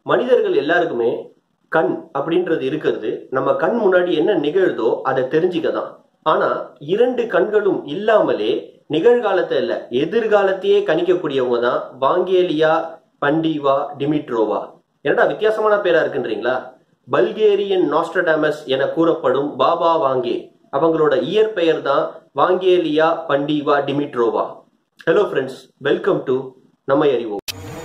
மனிதர்கள் எல்லாருக்குமே கண் அப்படின்றது இருக்கிறது நம்ம கண் முன்னாடி என்ன நிகழ்தோ அதை தெரிஞ்சுக்க தான் ஆனா இரண்டு கண்களும் இல்லாமலே நிகழ்காலத்தை இல்ல எதிர்காலத்தையே கணிக்கக்கூடியவங்க தான் வாங்கேலியா பண்டிவா டிமிட்ரோவா என்னடா வித்தியாசமான பேரா இருக்குன்றீங்களா பல்கேரியன் நாஸ்ட்ரடாமஸ் என கூறப்படும் பாபா வாங்கே அவங்களோட இயற்பெயர் தான் Vangeliya Pandeva Dimitrova hello friends welcome to நம்மை அறிவோம்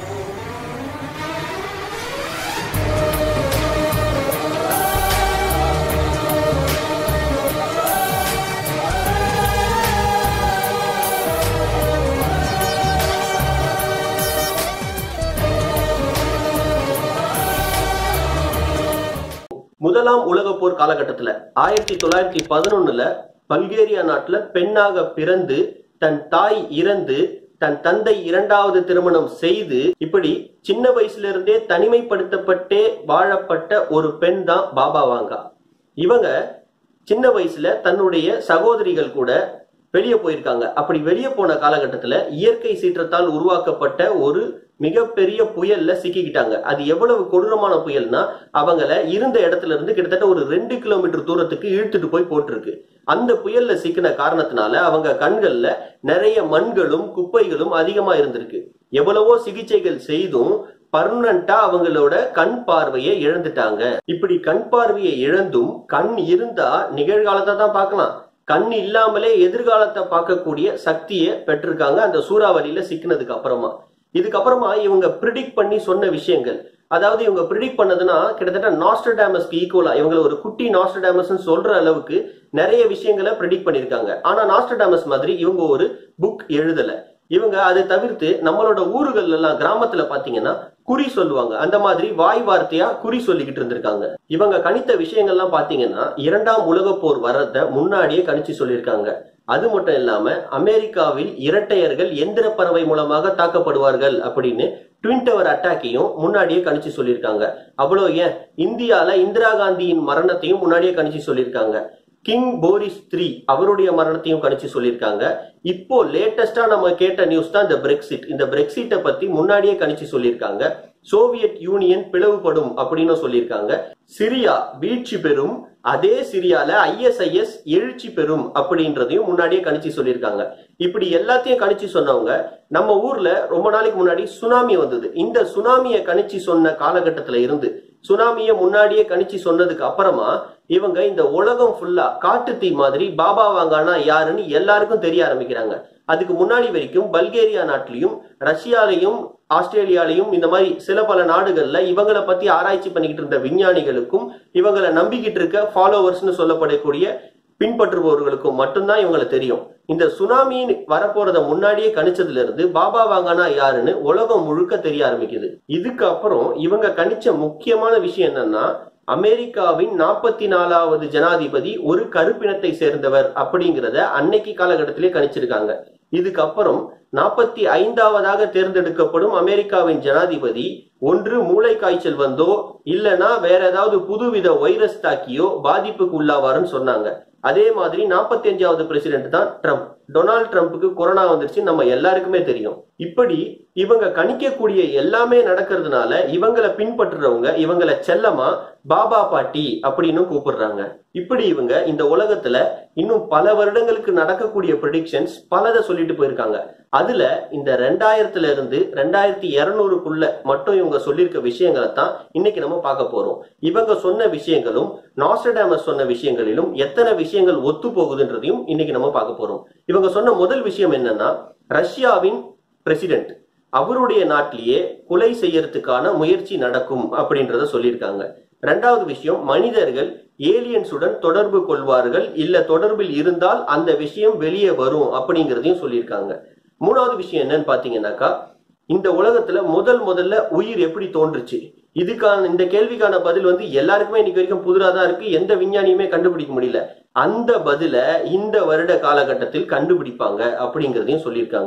முதலாம் உலகப் போர் காலகட்டத்துல ஆயிரத்தி தொள்ளாயிரத்தி பதினொன்னுல பல்கேரியா நாட்டுல பெண்ணாக பிறந்து தன் தாய் இறந்து தன் தந்தை இரண்டாவது திருமணம் செய்து இப்படி சின்ன வயசுல இருந்தே தனிமைப்படுத்தப்பட்டே வாழப்பட்ட ஒரு பெண் தான் பாபா வாங்கா இவங்க சின்ன வயசுல தன்னுடைய சகோதரிகள் கூட வெளியே போயிருக்காங்க அப்படி வெளியே போன காலகட்டத்துல இயற்கை சீற்றத்தால் உருவாக்கப்பட்ட ஒரு மிகப்பெரிய புயல்ல சிக்கிக்கிட்டாங்க அது எவ்வளவு கொடூரமான புயல்னா அவங்கள இருந்த இடத்துல இருந்து கிட்டத்தட்ட ஒரு ரெண்டு கிலோமீட்டர் தூரத்துக்கு இழுத்துட்டு போய் போட்டிருக்கு அந்த புயல்ல சிக்கின காரணத்தினால அவங்க கண்கள்ல நிறைய மண்களும் குப்பைகளும் அதிகமா இருந்திருக்கு எவ்வளவோ சிகிச்சைகள் செய்தும் பர்மனண்டா அவங்களோட கண் பார்வையை இழந்துட்டாங்க இப்படி கண் பார்வையை இழந்தும் கண் இருந்தா நிகழ்காலத்தை தான் பார்க்கலாம் கண் இல்லாமலே எதிர்காலத்தை பார்க்கக்கூடிய சக்தியை பெற்றிருக்காங்க அந்த சூறாவளியில சிக்கினதுக்கு அப்புறமா இதுக்கப்புறமா இவங்க ப்ரிடிக்ட் பண்ணி சொன்ன விஷயங்கள் அதாவது இவங்க ப்ரிடிக்ட் பண்ணதுன்னா கிட்டத்தட்ட நாஸ்டர்டாமஸ்க்கு ஈக்குவலா இவங்களை ஒரு குட்டி நாஸ்டர்டாமஸ் சொல்ற அளவுக்கு நிறைய விஷயங்களை ப்ரிடிக்ட் பண்ணிருக்காங்க ஆனா நாஸ்டர்டாமஸ் மாதிரி இவங்க ஒரு புக் எழுதல இவங்க அதை தவிர்த்து நம்மளோட ஊர்கள்ல எல்லாம் கிராமத்துல பாத்தீங்கன்னா குறி சொல்லுவாங்க அந்த மாதிரி வாய் வார்த்தையா குறி சொல்லிக்கிட்டு இருந்திருக்காங்க இவங்க கணித்த விஷயங்கள்லாம் பாத்தீங்கன்னா இரண்டாம் உலக போர் வர்றத முன்னாடியே கணிச்சு சொல்லியிருக்காங்க அது மட்டும் இல்லாம அமெரிக்காவில் இரட்டையர்கள் எந்திர பறவை மூலமாக தாக்கப்படுவார்கள் அப்படின்னு ட்வின் டவர் அட்டாக்கையும் முன்னாடியே கணிச்சு சொல்லியிருக்காங்க அவ்வளோ ஏன் இந்தியால இந்திரா காந்தியின் மரணத்தையும் முன்னாடியே கணிச்சு சொல்லியிருக்காங்க கிங் போரிஸ் த்ரீ அவருடைய மரணத்தையும் கணிச்சு சொல்லியிருக்காங்க இப்போ லேட்டஸ்டா நம்ம கேட்ட நியூஸ் தான் இந்த பிரெக்சிட் இந்த பிரெக்சிட்டை பத்தி முன்னாடியே கணிச்சு சொல்லியிருக்காங்க சோவியத் யூனியன் பிளவுபடும் அப்படின்னு சொல்லியிருக்காங்க சிரியா வீழ்ச்சி பெறும் அதே சிரியால ஐஎஸ்ஐஎஸ் எழுச்சி பெறும் அப்படின்றதையும் முன்னாடியே கணிச்சு சொல்லியிருக்காங்க இப்படி எல்லாத்தையும் கணிச்சு சொன்னவங்க நம்ம ஊர்ல ரொம்ப நாளைக்கு முன்னாடி சுனாமி வந்தது இந்த சுனாமியை கணிச்சு சொன்ன காலகட்டத்துல இருந்து சுனாமியை முன்னாடியே கணிச்சு சொன்னதுக்கு அப்புறமா இவங்க இந்த உலகம் ஃபுல்லா காட்டு தீ மாதிரி பாபா வாங்கானா யாருன்னு எல்லாருக்கும் தெரிய ஆரம்பிக்கிறாங்க அதுக்கு முன்னாடி வரைக்கும் பல்கேரியா நாட்டிலையும் ரஷ்யாலையும் ஆஸ்திரேலியாலையும் இந்த மாதிரி சில பல நாடுகள்ல இவங்களை பத்தி ஆராய்ச்சி பண்ணிக்கிட்டு இருந்த விஞ்ஞானிகளுக்கும் இவங்களை நம்பிக்கிட்டு இருக்க ஃபாலோவர்ஸ்னு சொல்லப்படக்கூடிய பின்பற்றுபவர்களுக்கும் மட்டும்தான் இவங்களை தெரியும் இந்த சுனாமின்னு வரப்போறத முன்னாடியே கணிச்சதுல இருந்து பாபா வாங்கானா யாருன்னு உலகம் முழுக்க தெரிய ஆரம்பிக்குது இதுக்கு அப்புறம் இவங்க கணிச்ச முக்கியமான விஷயம் என்னன்னா அமெரிக்காவின் நாற்பத்தி நாலாவது ஜனாதிபதி ஒரு கருப்பினத்தை சேர்ந்தவர் அப்படிங்கிறத அன்னைக்கு காலகட்டத்திலே கணிச்சிருக்காங்க இதுக்கப்புறம் நாற்பத்தி ஐந்தாவதாக தேர்ந்தெடுக்கப்படும் அமெரிக்காவின் ஜனாதிபதி ஒன்று மூளை காய்ச்சல் வந்தோ இல்லனா வேற ஏதாவது புதுவித வைரஸ் தாக்கியோ பாதிப்புக்கு உள்ளாவாருன்னு சொன்னாங்க அதே மாதிரி நாற்பத்தி அஞ்சாவது பிரசிடென்ட் தான் ட்ரம்ப் டொனால்ட் ட்ரம்ப்புக்கு கொரோனா வந்துருச்சு நம்ம எல்லாருக்குமே தெரியும் இப்படி இவங்க கணிக்கக்கூடிய எல்லாமே நடக்கிறதுனால இவங்களை பின்பற்றுறவங்க இவங்களை செல்லமா பாபா பாட்டி அப்படின்னு கூப்பிடுறாங்க இப்படி இவங்க இந்த உலகத்துல இன்னும் பல வருடங்களுக்கு நடக்கக்கூடிய ப்ரிடிக்ஷன்ஸ் பலதை சொல்லிட்டு போயிருக்காங்க அதுல இந்த ரெண்டாயிரத்துல இருந்து ரெண்டாயிரத்தி இருநூறுக்குள்ள மட்டும் இவங்க சொல்லியிருக்க விஷயங்களை தான் இன்னைக்கு நம்ம பார்க்க போறோம் இவங்க சொன்ன விஷயங்களும் நாஸ்டடாமஸ் சொன்ன விஷயங்களிலும் எத்தனை விஷயங்கள் ஒத்து போகுதுன்றதையும் இன்னைக்கு நம்ம பார்க்க போறோம் இவங்க சொன்ன முதல் விஷயம் என்னன்னா ரஷ்யாவின் பிரசிடென்ட் அவருடைய நாட்டிலேயே கொலை செய்யறதுக்கான முயற்சி நடக்கும் அப்படின்றத சொல்லியிருக்காங்க ரெண்டாவது விஷயம் மனிதர்கள் ஏலியன்ஸுடன் தொடர்பு கொள்வார்கள் இல்ல தொடர்பில் இருந்தால் அந்த விஷயம் வெளியே வரும் அப்படிங்கிறதையும் சொல்லியிருக்காங்க மூணாவது விஷயம் என்னன்னு பாத்தீங்கன்னாக்கா இந்த உலகத்துல முதல் முதல்ல உயிர் எப்படி தோன்றுச்சு இதுக்கான இந்த கேள்விக்கான பதில் வந்து எல்லாருக்குமே இன்னைக்கு வரைக்கும் புதுரா தான் இருக்கு எந்த விஞ்ஞானியுமே கண்டுபிடிக்க முடியல அந்த பதில இந்த வருட காலகட்டத்தில் கண்டுபிடிப்பாங்க அப்படிங்கிறதையும் சொல்லியிருக்காங்க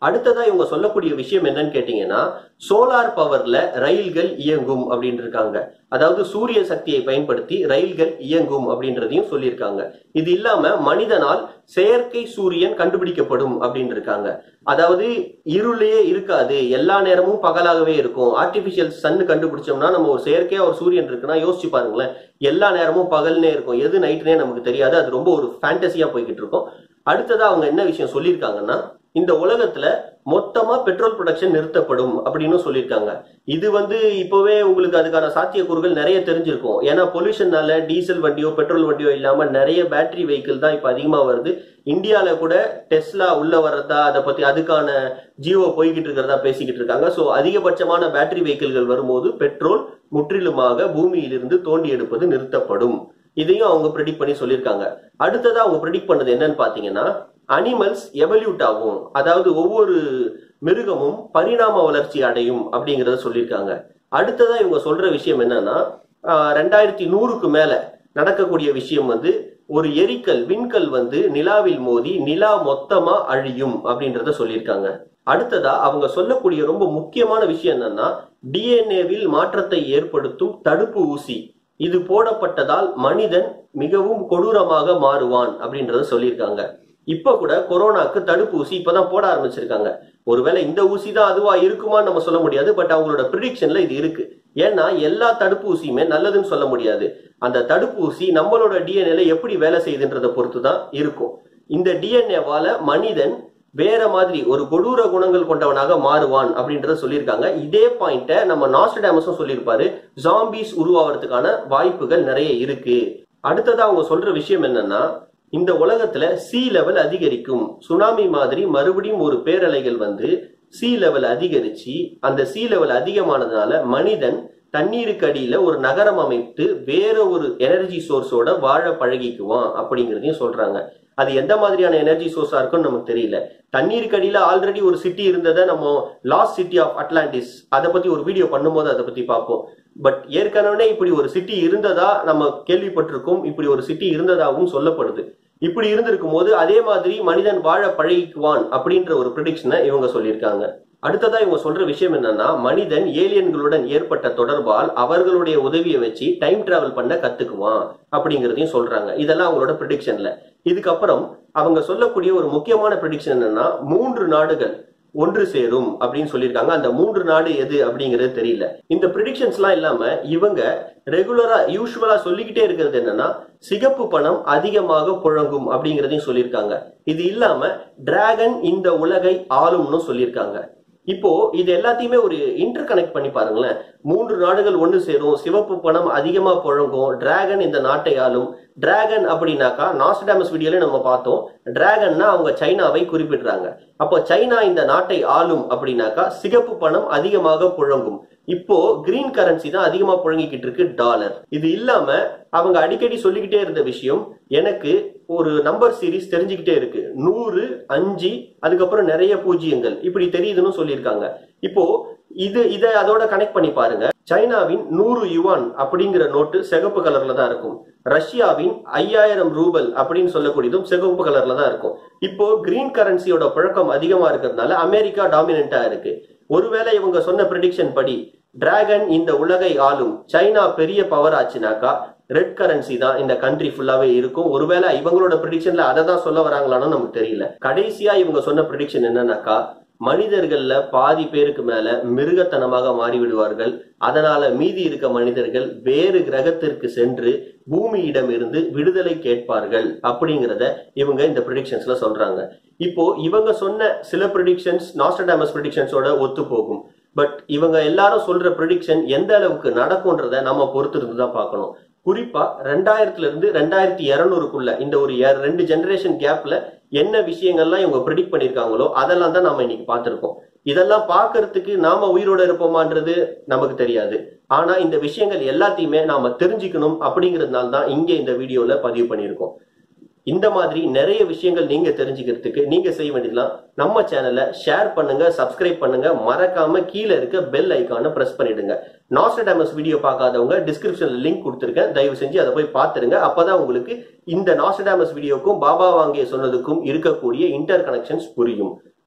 அடுத்ததா இவங்க சொல்லக்கூடிய விஷயம் என்னன்னு கேட்டீங்கன்னா சோலார் பவர்ல ரயில்கள் இயங்கும் அப்படின்னு இருக்காங்க அதாவது சூரிய சக்தியை பயன்படுத்தி ரயில்கள் இயங்கும் அப்படின்றதையும் சொல்லியிருக்காங்க இது இல்லாம மனிதனால் செயற்கை சூரியன் கண்டுபிடிக்கப்படும் அப்படின்னு இருக்காங்க அதாவது இருளே இருக்காது எல்லா நேரமும் பகலாகவே இருக்கும் ஆர்டிபிஷியல் சன் கண்டுபிடிச்சோம்னா நம்ம ஒரு செயற்கையா ஒரு சூரியன் இருக்குன்னா யோசிச்சு பாருங்களேன் எல்லா நேரமும் பகல்னே இருக்கும் எது நைட்னே நமக்கு தெரியாது அது ரொம்ப ஒரு ஃபேண்டசியா போய்கிட்டு இருக்கும் அடுத்ததா அவங்க என்ன விஷயம் சொல்லியிருக்காங்கன்னா இந்த உலகத்துல மொத்தமா பெட்ரோல் ப்ரொடக்ஷன் நிறுத்தப்படும் அப்படின்னு சொல்லியிருக்காங்க இது வந்து இப்போவே உங்களுக்கு அதுக்கான சாத்தியக்கூறுகள் நிறைய தெரிஞ்சிருக்கும் ஏன்னா பொல்யூஷன்னால டீசல் வண்டியோ பெட்ரோல் வண்டியோ இல்லாம நிறைய பேட்டரி வெஹிக்கிள் தான் இப்ப அதிகமா வருது இந்தியால கூட டெஸ்லா உள்ள வர்றதா அதை பத்தி அதுக்கான ஜியோ போய்கிட்டு இருக்கிறதா பேசிக்கிட்டு இருக்காங்க சோ அதிகபட்சமான பேட்டரி வெஹிக்கிள்கள் வரும்போது பெட்ரோல் முற்றிலுமாக பூமியிலிருந்து தோண்டி எடுப்பது நிறுத்தப்படும் இதையும் அவங்க ப்ரெடிக்ட் பண்ணி சொல்லியிருக்காங்க அடுத்ததா அவங்க ப்ரெடிக்ட் பண்ணது என்னன்னு பாத்தீங்கன்னா அனிமல்ஸ் எவல்யூட் ஆகும் அதாவது ஒவ்வொரு மிருகமும் பரிணாம வளர்ச்சி அடையும் அப்படிங்கறத சொல்லியிருக்காங்க அடுத்ததா இவங்க சொல்ற விஷயம் என்னன்னா ஆஹ் ரெண்டாயிரத்தி நூறுக்கு மேல நடக்கக்கூடிய விஷயம் வந்து ஒரு எரிக்கல் விண்கல் வந்து நிலாவில் மோதி நிலா மொத்தமா அழியும் அப்படின்றத சொல்லியிருக்காங்க அடுத்ததா அவங்க சொல்லக்கூடிய ரொம்ப முக்கியமான விஷயம் என்னன்னா டிஎன்ஏவில் மாற்றத்தை ஏற்படுத்தும் தடுப்பு ஊசி இது போடப்பட்டதால் மனிதன் மிகவும் கொடூரமாக மாறுவான் அப்படின்றத சொல்லியிருக்காங்க இப்ப கூட கொரோனாக்கு தடுப்பூசி இப்பதான் போட ஆரம்பிச்சிருக்காங்க ஒருவேளை இந்த ஊசி தான் அதுவா இருக்குமான்னு நம்ம சொல்ல முடியாது பட் அவங்களோட ப்ரிடிக்ஷன்ல இது இருக்கு ஏன்னா எல்லா தடுப்பூசியுமே நல்லதுன்னு சொல்ல முடியாது அந்த தடுப்பூசி நம்மளோட டிஎன்ஏல எப்படி வேலை செய்யுதுன்றதை பொறுத்து தான் இருக்கும் இந்த டிஎன்ஏவால மனிதன் வேற மாதிரி ஒரு கொடூர குணங்கள் கொண்டவனாக மாறுவான் அப்படின்றத சொல்லியிருக்காங்க இதே பாயிண்ட நம்ம நாஸ்டடாமஸும் சொல்லியிருப்பாரு ஜாம்பிஸ் உருவாகிறதுக்கான வாய்ப்புகள் நிறைய இருக்கு அடுத்ததா அவங்க சொல்ற விஷயம் என்னன்னா இந்த உலகத்துல சி லெவல் அதிகரிக்கும் சுனாமி மாதிரி மறுபடியும் ஒரு பேரலைகள் வந்து சி லெவல் அதிகரிச்சு அந்த சி லெவல் அதிகமானதுனால மனிதன் தண்ணீருக்கு அடியில ஒரு நகரம் அமைத்து வேற ஒரு எனர்ஜி சோர்ஸோட வாழ பழகிக்குவான் அப்படிங்கிறதையும் சொல்றாங்க அது எந்த மாதிரியான எனர்ஜி சோர்ஸா இருக்கும்னு நமக்கு தெரியல தண்ணீருக்கு அடியில ஆல்ரெடி ஒரு சிட்டி இருந்ததை நம்ம லாஸ்ட் சிட்டி ஆஃப் அட்லாண்டிஸ் அதை பத்தி ஒரு வீடியோ பண்ணும்போது அதை பத்தி பார்ப்போம் பட் ஏற்கனவே இப்படி ஒரு சிட்டி இருந்ததா நம்ம கேள்விப்பட்டிருக்கோம் இப்படி ஒரு சிட்டி இருந்ததாகவும் சொல்லப்படுது இப்படி இருந்திருக்கும் போது அதே மாதிரி மனிதன் வாழ பழகிக்குவான் அப்படின்ற ஒரு ப்ரிடிக்ஷனை இவங்க சொல்லியிருக்காங்க அடுத்ததா இவங்க சொல்ற விஷயம் என்னன்னா மனிதன் ஏலியன்களுடன் ஏற்பட்ட தொடர்பால் அவர்களுடைய உதவியை வச்சு டைம் டிராவல் பண்ண கத்துக்குவான் அப்படிங்கறதையும் சொல்றாங்க இதெல்லாம் அவங்களோட ப்ரிடிக்ஷன்ல இதுக்கப்புறம் அவங்க சொல்லக்கூடிய ஒரு முக்கியமான ப்ரிடிக்ஷன் என்னன்னா மூன்று நாடுகள் ஒன்று சேரும் அப்படின்னு சொல்லியிருக்காங்க அந்த மூன்று நாடு எது அப்படிங்கிறது தெரியல இந்த ப்ரிடிக்ஷன்ஸ் எல்லாம் இல்லாம இவங்க ரெகுலரா யூஸ்வலா சொல்லிக்கிட்டே இருக்கிறது என்னன்னா சிகப்பு பணம் அதிகமாக புழங்கும் அப்படிங்கிறதையும் சொல்லியிருக்காங்க இது இல்லாம டிராகன் இந்த உலகை ஆளும்னு சொல்லியிருக்காங்க இப்போ இது எல்லாத்தையுமே ஒரு இன்டர் கனெக்ட் பண்ணி பாருங்களேன் மூன்று நாடுகள் ஒன்று சேரும் சிவப்பு பணம் அதிகமா புழங்கும் டிராகன் இந்த நாட்டை ஆளும் டிராகன் அப்படின்னாக்கா நாஸ்டாமஸ் வீடியோல நம்ம பார்த்தோம் டிராகன்னா அவங்க சைனாவை குறிப்பிடுறாங்க அப்போ சைனா இந்த நாட்டை ஆளும் அப்படின்னாக்கா சிகப்பு பணம் அதிகமாக புழங்கும் இப்போ கிரீன் கரன்சி தான் அதிகமா புழங்கிக்கிட்டு இருக்கு டாலர் இது இல்லாம அவங்க அடிக்கடி சொல்லிக்கிட்டே இருந்த விஷயம் எனக்கு ஒரு நம்பர் சீரிஸ் தெரிஞ்சுக்கிட்டே இருக்கு நூறு அஞ்சு அதுக்கப்புறம் நிறைய பூஜ்ஜியங்கள் இப்படி தெரியுதுன்னு சொல்லியிருக்காங்க இப்போ இது இதை அதோட கனெக்ட் பண்ணி பாருங்க சைனாவின் நூறு யுவான் அப்படிங்கிற நோட்டு சிகப்பு கலர்ல தான் இருக்கும் ரஷ்யாவின் ஐயாயிரம் ரூபல் அப்படின்னு சொல்லக்கூடியதும் சிகப்பு கலர்ல தான் இருக்கும் இப்போ கிரீன் கரன்சியோட புழக்கம் அதிகமா இருக்கிறதுனால அமெரிக்கா டாமினண்டா இருக்கு ஒருவேளை இவங்க சொன்ன ப்ரிடிக்ஷன் படி டிராகன் இந்த உலகை ஆளும் சைனா பெரிய பவர் ஆச்சுனாக்கா ரெட் கரன்சி தான் இந்த கண்ட்ரி ஃபுல்லாவே இருக்கும் ஒருவேளை இவங்களோட ப்ரிடிக்ஷன்ல அதை தான் சொல்ல வராங்களான்னு நமக்கு தெரியல கடைசியா இவங்க சொன்ன ப்ரிடிக்ஷன் என்னன்னாக்கா மனிதர்கள்ல பாதி பேருக்கு மேல மிருகத்தனமாக மாறி விடுவார்கள் அதனால மீதி இருக்க மனிதர்கள் வேறு கிரகத்திற்கு சென்று பூமியிடம் இருந்து விடுதலை கேட்பார்கள் அப்படிங்கிறத இவங்க இந்த ப்ரிடிக்ஷன்ஸ்ல சொல்றாங்க இப்போ இவங்க சொன்ன சில ப்ரிடிக்ஷன்ஸ் நாஸ்டடாமஸ் ப்ரிடிக்ஷன்ஸோட ஒத்து போகும் பட் இவங்க எல்லாரும் சொல்ற ப்ரிடிக்ஷன் எந்த அளவுக்கு நடக்கும்ன்றத நம்ம பொறுத்திருந்து தான் பார்க்கணும் குறிப்பா ரெண்டாயிரத்துல இருந்து ரெண்டாயிரத்தி இருநூறுக்குள்ள இந்த ஒரு எ- ரெண்டு ஜெனரேஷன் கேப்ல என்ன விஷயங்கள்லாம் இவங்க ப்ரிடிக்ட் பண்ணிருக்காங்களோ அதெல்லாம் தான் நாம இன்னைக்கு பார்த்திருக்கோம் இதெல்லாம் பார்க்கறதுக்கு நாம உயிரோட இருப்போமான்றது நமக்கு தெரியாது ஆனா இந்த விஷயங்கள் எல்லாத்தையுமே நாம தெரிஞ்சுக்கணும் அப்படிங்கிறதுனால தான் இங்க இந்த வீடியோல பதிவு பண்ணியிருக்கோம் இந்த மாதிரி நிறைய விஷயங்கள் நீங்க தெரிஞ்சுக்கிறதுக்கு நீங்க செய்ய வேண்டியதுலாம் நம்ம சேனலை ஷேர் பண்ணுங்க சப்ஸ்கிரைப் பண்ணுங்க மறக்காம கீழே இருக்க பெல் ஐக்கானை பிரஸ் பண்ணிடுங்க நாஸ்டடாமஸ் வீடியோ பார்க்காதவங்க டிஸ்கிரிப்ஷன்ல லிங்க் கொடுத்துருக்கேன் தயவு செஞ்சு அதை போய் பார்த்துருங்க அப்பதான் உங்களுக்கு இந்த நாஸ்டடாமஸ் வீடியோக்கும் பாபா வாங்கிய சொன்னதுக்கும் இருக்கக்கூடிய இன்டர் கனெக்ஷன்ஸ் புரியும்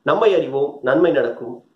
நம்மை அறிவோம் நன்மை நடக்கும்